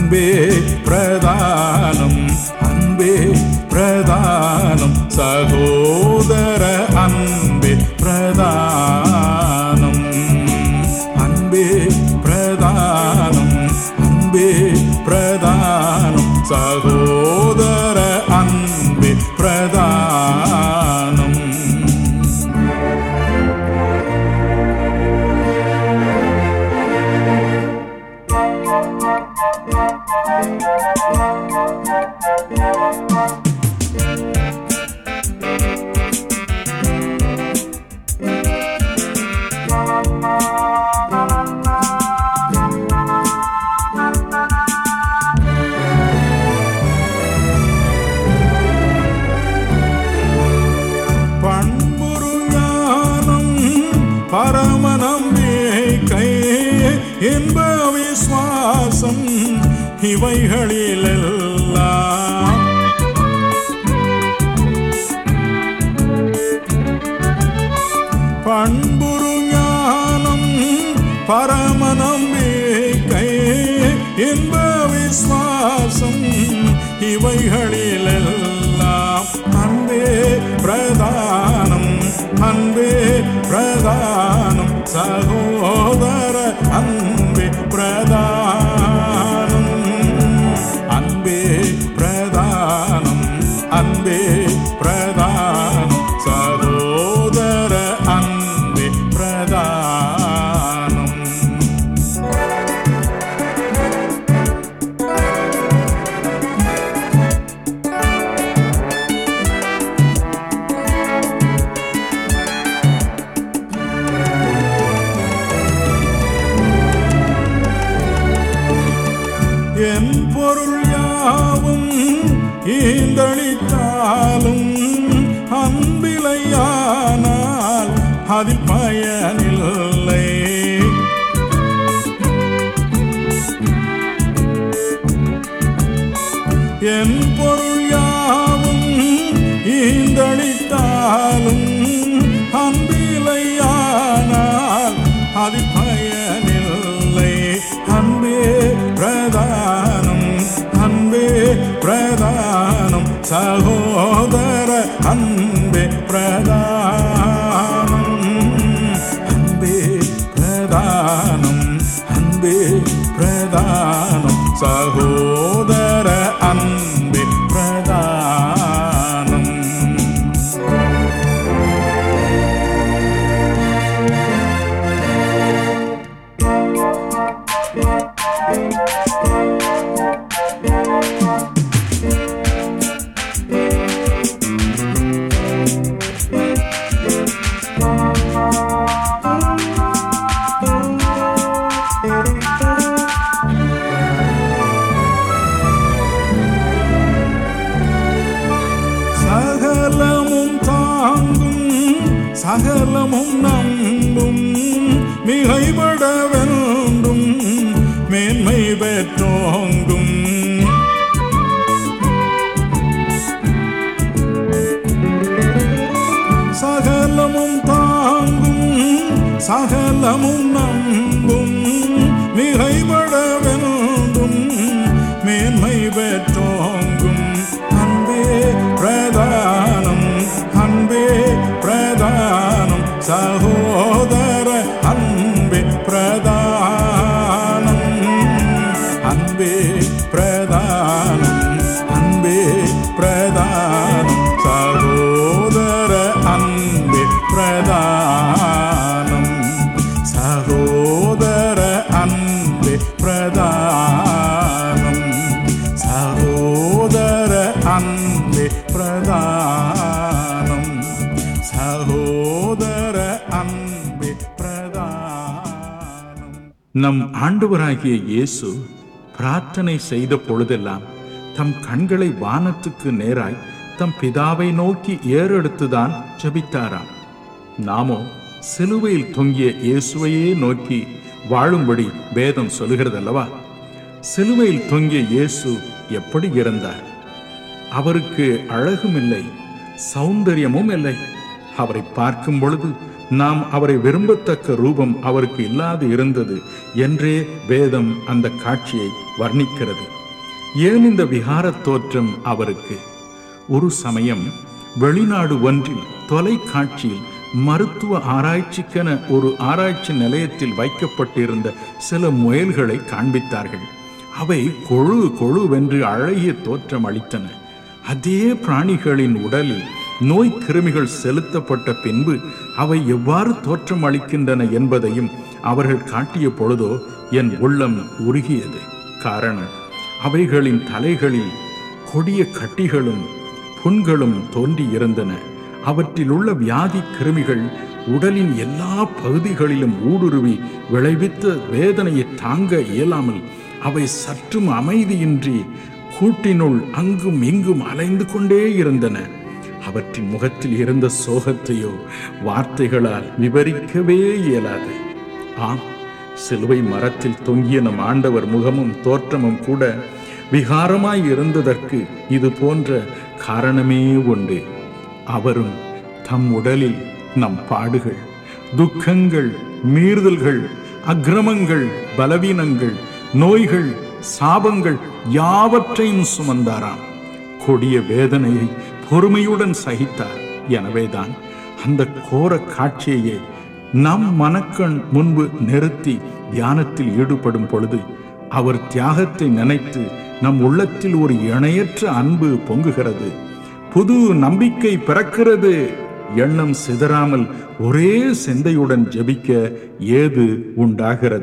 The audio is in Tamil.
அன்பே பிரதானம் அன்பே பிரதானம் சகோதர அன்பே பிரதானம் அன்பே பிரதானம் அன்பே பிரதானம் சகோதர அன்பே பிரதானம் பண்புரு ஞானம் பரமநம்பிக்கை இன்ப விசுவாசம் இவைகளிலெல்லாம் பண்புரு ஞானம் பரமநம்பிக்கை இன்ப விசுவாசம் இவைகளிலெல்லாம் அன்பே பிரதானம் அன்பே பிரதானம் சகோதர அன்பே பிரதானம் அன்பே பிரதானம் அன்பே பிரதானம் சகோதர அன்பே பிரதானம் என் பொருள் யாவும் ஈந்தளித்தாலும் அன்பிலையானால் அதில் பயனில்லை என் பொருள் யாவும் ஈந்தளித்தாலும் அன்பிலையானால் அது பயனில்லை அன்பே பிரதானம் அன்பே பிரதானம் சகோதர அன்பே பிரதானம் அன்பே பிரதானம் அன்பே பிரதானம் சகோதர அன்பே பிரதானம் சகலமும் தாங்கும் சகலமும் நம்பும் மிகைபட வேண்டும் மேன்மை பெற்றோங்கும் சகலமும் தாங்கும் சகலமும் நம்பும் மிகைபட வேண்டும் மேன்மை பெற்றோங்கும் அன்பே பிரதானம் அன்பே பிரதானம் சகோதர அன்பே பிரதானம் அன்பே பிரதானம் அன்பே பிரதானம் சகோதர அன்பே பிரதானம் சகோதர அன்பே பிரதானம் சகோதர அன்பே பிரதானம் சகோதர அன்பே பிரதானம் நம் ஆண்டவராகிய இயேசு பிரார்த்தனை செய்த பொழுதெல்லாம் தம் கண்களை வானத்துக்கு நேராய் தம் பிதாவை நோக்கி ஏறெடுத்துதான் ஜெபித்தாராம் நாமோ சிலுவையில் தொங்கிய இயேசுவையே நோக்கி வாழும்படி வேதம் சொல்லுகிறதல்லவா சிலுவையில் தொங்கிய இயேசு எப்படி இருந்தார் அவருக்கு அழகும் இல்லை சௌந்தரியமும் இல்லை அவரை பார்க்கும் பொழுது நாம் அவரை விரும்பத்தக்க ரூபம் அவருக்கு இல்லாது இருந்தது என்றே வேதம் அந்த காட்சியை வர்ணிக்கிறது ஏன் இந்த விகாரத் தோற்றம் அவருக்கு ஒரு சமயம் வெளிநாடு ஒன்றில் தொலைக்காட்சியில் மருத்துவ ஆராய்ச்சிக்கென ஒரு ஆராய்ச்சி நிலையத்தில் வைக்கப்பட்டிருந்த சில முயல்களை காண்பித்தார்கள் அவை கொழு கொழுவென்று அழகிய தோற்றம் அளித்தன அதே பிராணிகளின் உடலில் நோய் கிருமிகள் செலுத்தப்பட்ட பின்பு அவை எவ்வாறு தோற்றம் அளிக்கின்றன என்பதையும் அவர்கள் காட்டிய பொழுதோ என் உள்ளம் உருகியது காரணம் அவைகளின் தலைகளில் கொடிய கட்டிகளும் புண்களும் தோன்றி இருந்தன அவற்றில் உள்ள வியாதி கிருமிகள் உடலின் எல்லா பகுதிகளிலும் ஊடுருவி விளைவித்த வேதனையை தாங்க இயலாமல் அவை சற்றும் அமைதியின்றி கூட்டினுள் அங்கும் இங்கும் அலைந்து கொண்டே இருந்தன அவற்றின் முகத்தில் இருந்த சோகத்தையோ வார்த்தைகளால் விவரிக்கவே இயலாது ஆம் சிலுவை மரத்தில் தொங்கிய நம் ஆண்டவர் முகமும் தோற்றமும் கூட விகாரமாய் இருந்ததற்கு இது போன்ற காரணமே உண்டு அவரும் தம் உடலில் நம் பாடுகள் துக்கங்கள் மீறுதல்கள் அக்கிரமங்கள் பலவீனங்கள் நோய்கள் சாபங்கள் யாவற்றையும் சுமந்தாராம் கொடிய வேதனையை பொறுமையுடன் சகித்தார் எனவேதான் அந்த கோர காட்சியையே நம் மனக்கண் முன்பு நிறுத்தி தியானத்தில் ஈடுபடும் பொழுது அவர் தியாகத்தை நினைத்து நம் உள்ளத்தில் ஒரு இணையற்ற அன்பு பொங்குகிறது புது நம்பிக்கை பிறக்கிறது எண்ணம் சிதறாமல் ஒரே சிந்தையுடன் ஜெபிக்க ஏது உண்டாகிறது